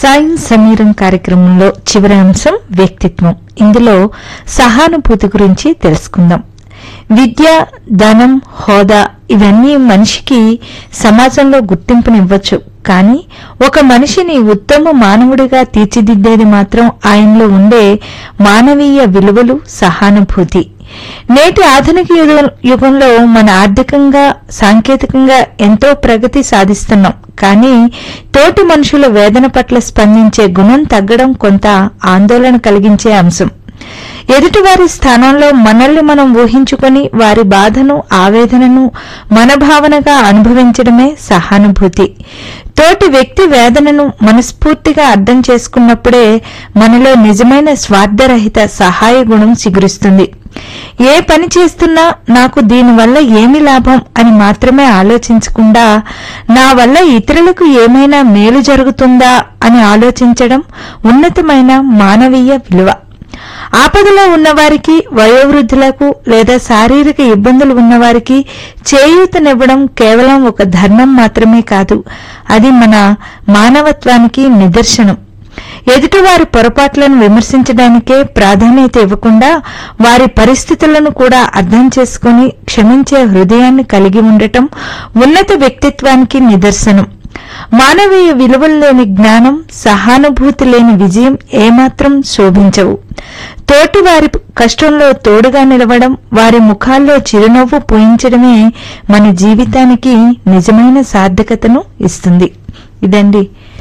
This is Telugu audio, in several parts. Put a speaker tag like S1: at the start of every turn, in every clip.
S1: సాయం సమీరం కార్యక్రమంలో చివరి అంశం వ్యక్తిత్వం ఇందులో సహానుభూతి గురించి తెలుసుకుందాం విద్య ధనం హోదా ఇవన్నీ మనిషికి సమాజంలో గుర్తింపునివ్వచ్చు కానీ ఒక మనిషిని ఉత్తమ మానవుడిగా తీర్చిదిద్దేది మాత్రం ఆయనలో ఉండే మానవీయ విలువలు సహానుభూతి నేటి ఆధునిక యుగ- యుగంలో మన ఆర్థికంగా సాంకేతికంగా ఎంతో ప్రగతి సాధిస్తున్నాం కానీ తోటి మనుషుల వేదన పట్ల స్పందించే గుణం తగ్గడం కొంత ఆందోళన కలిగించే అంశం ఎదుటివారి స్థానంలో మనల్ని మనం ఊహించుకొని వారి బాధను ఆవేదనను మన భావనగా అనుభవించడమే సహానుభూతి తోటి వ్యక్తి వేదనను మనస్ఫూర్తిగా అర్థం చేసుకున్నప్పుడే మనలో నిజమైన స్వార్థరహిత సహాయ గుణం చిగురిస్తుంది ఏ పని చేస్తున్నా నాకు దీనివల్ల ఏమి లాభం అని మాత్రమే ఆలోచించకుండా నా వల్ల ఇతరులకు ఏమైనా మేలు జరుగుతుందా అని ఆలోచించడం ఉన్నతమైన మానవీయ విలువ ఆపదలో ఉన్నవారికి వయోవృద్ధులకు లేదా శారీరక ఇబ్బందులు ఉన్నవారికి చేయూతనివ్వడం కేవలం ఒక ధర్మం మాత్రమే కాదు అది మన మానవత్వానికి నిదర్శనం ఎదుటివారి పొరపాట్లను విమర్శించడానికే ప్రాధాన్యత ఇవ్వకుండా వారి పరిస్థితులను కూడా అర్థం చేసుకుని క్షమించే హృదయాన్ని కలిగి ఉండటం ఉన్నత వ్యక్తిత్వానికి నిదర్శనం మానవీయ విలువలు లేని జ్ఞానం సహానుభూతి లేని విజయం ఏమాత్రం శోభించవు తోటి వారి కష్టంలో తోడుగా నిలవడం వారి ముఖాల్లో చిరునవ్వు పూయించడమే మన జీవితానికి నిజమైన సార్థకతను ఇస్తుంది ఇదండి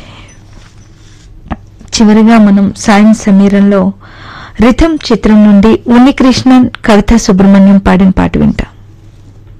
S1: చివరిగా మనం సాయం సమీరంలో రిథం చిత్రం నుండి ఉన్నికృష్ణన్ కవిత సుబ్రహ్మణ్యం పాడిన పాట వింటాం